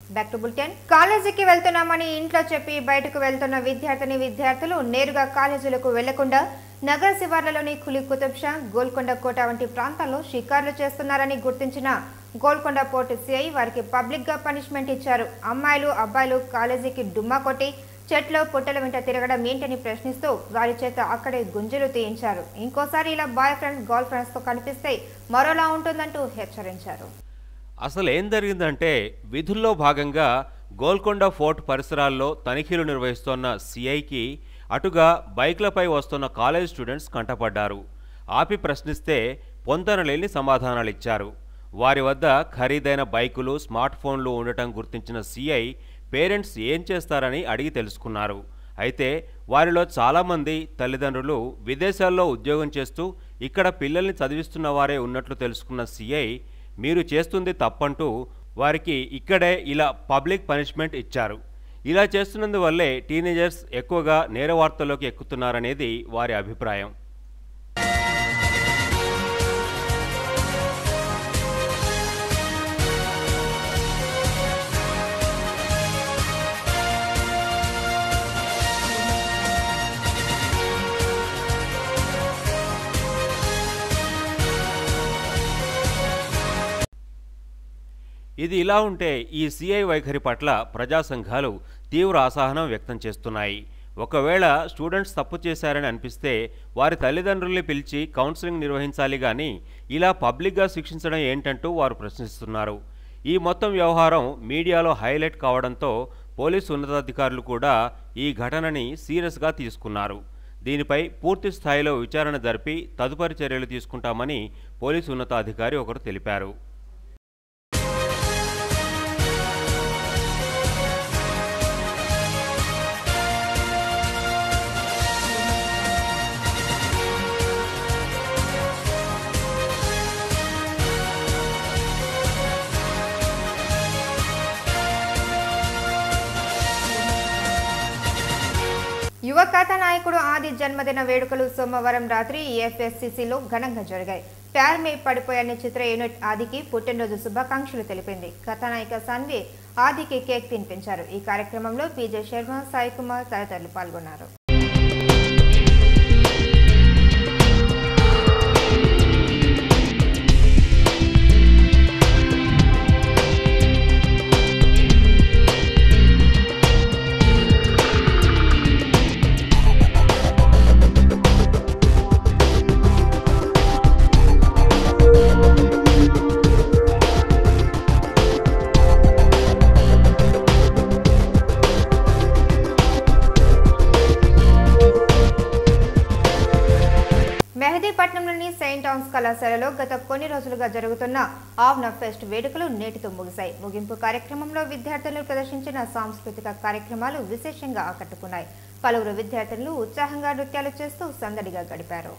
back to bulletin కాలేజీకి వెళ్తున్నామని ఇంట్లో చెప్పి బయటకు వెళ్తున్న విద్యార్థిని విద్యార్థులు నేరుగా కాలేజీలకు వెళ్లకుండా నగర శివార్లలోని కులి కుతుబ్ షా గోల్కొండ కోట వంటి ప్రాంతాల్లో షికార్లు చేస్తున్నారని గుర్తించిన గోల్కొండ పోర్టు సిఐ వారికి పబ్లిక్ గా పనిష్మెంట్ ఇచ్చారు అమ్మాయిలు అబ్బాయిలు కాలేజీకి డుమ్మా కొట్టి చెట్లు పుట్టల వెంట తిరగడం ఏంటని ప్రశ్నిస్తూ వారి చేత అక్కడే గుంజలు తీయించారు ఇంకోసారి ఇలా బాయ్ ఫ్రెండ్స్ గర్ల్ ఫ్రెండ్స్ తో కనిపిస్తే మరోలా ఉంటుందంటూ హెచ్చరించారు అసలు ఏం జరిగిందంటే విధుల్లో భాగంగా గోల్కొండ ఫోర్ట్ పరిసరాల్లో తనిఖీలు నిర్వహిస్తోన్న సిఐకి అటుగా బైక్లపై వస్తున్న కాలేజ్ స్టూడెంట్స్ కంటపడ్డారు ఆపి ప్రశ్నిస్తే పొందనలేని సమాధానాలు ఇచ్చారు వారి వద్ద ఖరీదైన బైకులు స్మార్ట్ ఫోన్లు ఉండటం గుర్తించిన సిఐ పేరెంట్స్ ఏం చేస్తారని అడిగి తెలుసుకున్నారు అయితే వారిలో చాలామంది తల్లిదండ్రులు విదేశాల్లో ఉద్యోగం చేస్తూ ఇక్కడ పిల్లల్ని చదివిస్తున్న వారే ఉన్నట్లు తెలుసుకున్న సిఐ మీరు చేస్తుంది తప్పంటూ వారికి ఇక్కడే ఇలా పబ్లిక్ పనిష్మెంట్ ఇచ్చారు ఇలా చేస్తున్నందువల్లే టీనేజర్స్ ఎక్కువగా నేర వార్తల్లోకి ఎక్కుతున్నారనేది వారి అభిప్రాయం ఇది ఇలా ఉంటే ఈ సిఐ వైఖరి పట్ల ప్రజా సంఘాలు తీవ్ర అసహనం వ్యక్తం చేస్తున్నాయి ఒకవేళ స్టూడెంట్స్ తప్పు చేశారని అనిపిస్తే వారి తల్లిదండ్రుల్ని పిలిచి కౌన్సిలింగ్ నిర్వహించాలి కానీ ఇలా పబ్లిక్గా శిక్షించడం ఏంటంటూ వారు ప్రశ్నిస్తున్నారు ఈ మొత్తం వ్యవహారం మీడియాలో హైలైట్ కావడంతో పోలీసు ఉన్నతాధికారులు కూడా ఈ ఘటనని సీరియస్గా తీసుకున్నారు దీనిపై పూర్తి స్థాయిలో విచారణ జరిపి తదుపరి చర్యలు తీసుకుంటామని పోలీసు ఉన్నతాధికారి ఒకరు తెలిపారు యువ కథా నాయకుడు ఆది జన్మదిన వేడుకలు సోమవారం రాత్రి ఎఫ్ఎస్సిసిలో ఘనంగా జరిగాయి ప్యార్ మే పడిపోయని చిత్ర యూనిట్ ఆదికి పుట్టినరోజు శుభాకాంక్షలు తెలిపింది కథానాయిక సన్వి ఆదికి కేక్ తినిపించారు ఈ కార్యక్రమంలో పీజే శర్మ సాయి కుమార్ తదితరులు పాల్గొన్నారు మెహదీపట్నంలోని సెయింట్ థామ్స్ కళాశాలలో గత కొన్ని రోజులుగా జరుగుతున్న ఆవ్న ఫెస్ట్ వేడుకలు నేటితో ముగిశాయి ముగింపు కార్యక్రమంలో విద్యార్థులు ప్రదర్శించిన సాంస్కృతిక కార్యక్రమాలు విశేషంగా ఆకట్టుకున్నాయి పలువురు విద్యార్థులు ఉత్సాహంగా నృత్యాలు చేస్తూ సందడిగా గడిపారు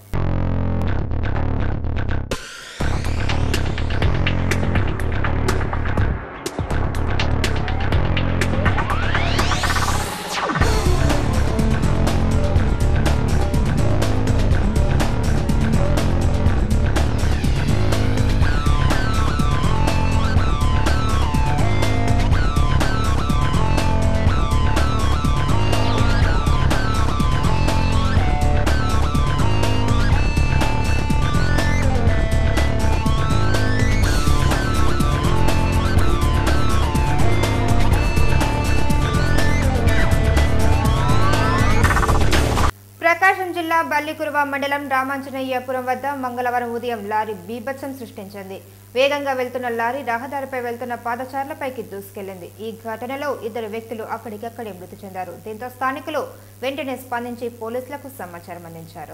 ప్రకాశం జిల్లా బల్లికురువ మండలం రామాంజనేయపురం వద్ద మంగళవారం ఉదయం లారీ బీభత్సం సృష్టించింది వేగంగా వెళ్తున్న లారీ రహదారిపై వెళ్తున్న పాదచారులపైకి దూసుకెళ్లింది ఈ ఘటనలో ఇద్దరు వ్యక్తులు అక్కడికక్కడే మృతి చెందారు దీంతో స్థానికులు వెంటనే స్పందించి పోలీసులకు సమాచారం అందించారు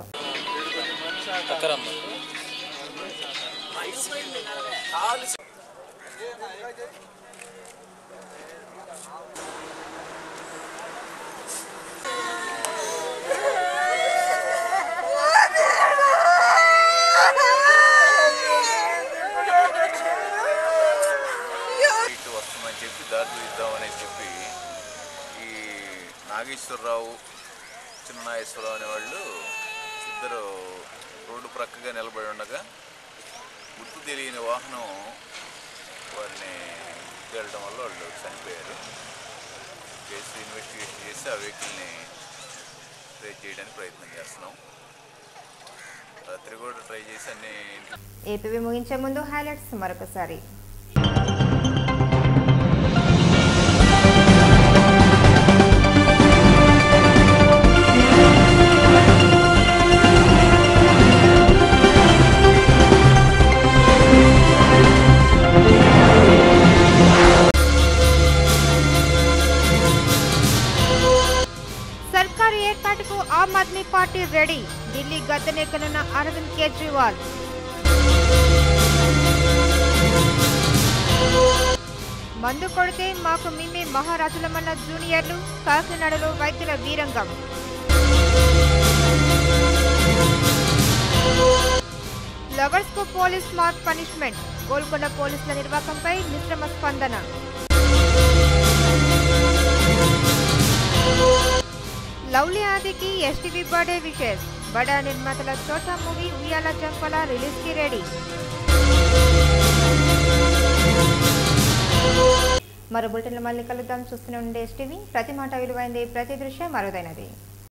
ఇటు వస్తుందని చెప్పి దారి ఇద్దామని చెప్పి ఈ నాగేశ్వరరావు చిన్నాగేశ్వరరావు అనేవాళ్ళు ఇద్దరు రోడ్డు ప్రక్కగా నిలబడి ఉండగా గుర్తు తెలియని వాహనం వారిని వెళ్ళడం వల్ల వాళ్ళు చనిపోయారు కేసు ఇన్వెస్టిగేషన్ చేసి ఆ వెహికల్ని ట్రేస్ చేయడానికి ప్రయత్నం చేస్తున్నాం రాత్రి కూడా ట్రై చేసి అన్ని ఇంటి ఏపీవి ముగించే ముందు హైలైట్స్ మరొకసారి సర్కారు ఏర్పాటుకు ఆమ్ ఆద్మీ పార్టీ రెడీ ఢిల్లీ గద్దెనెక్కనున్న అరవింద్ కేజ్రీవాల్ మందు కొడితే మాకు మేమే మహారాజులమన్న జూనియర్లు కాకినాడలో వైద్యుల వీరంగం లవర్స్ కు పోలీస్ మార్క్ పనిష్మెంట్ గోల్కొండ పోలీసుల నిర్వాకంపై మిశ్రమ స్పందన లవ్లీ ఆదికి ఎస్టీవీ బర్త్డే విషెస్ బడా నిర్మాతల చోటా మూవీ ఉయ్యాల చంపల రిలీజ్ కి రెడీ మరో బులెటిన్లో మళ్ళీ కలుద్దాం చూస్తూనే ఉండే ఎస్టీవీ ప్రతి మాట విలువైంది ప్రతి దృశ్యం మరోదైనది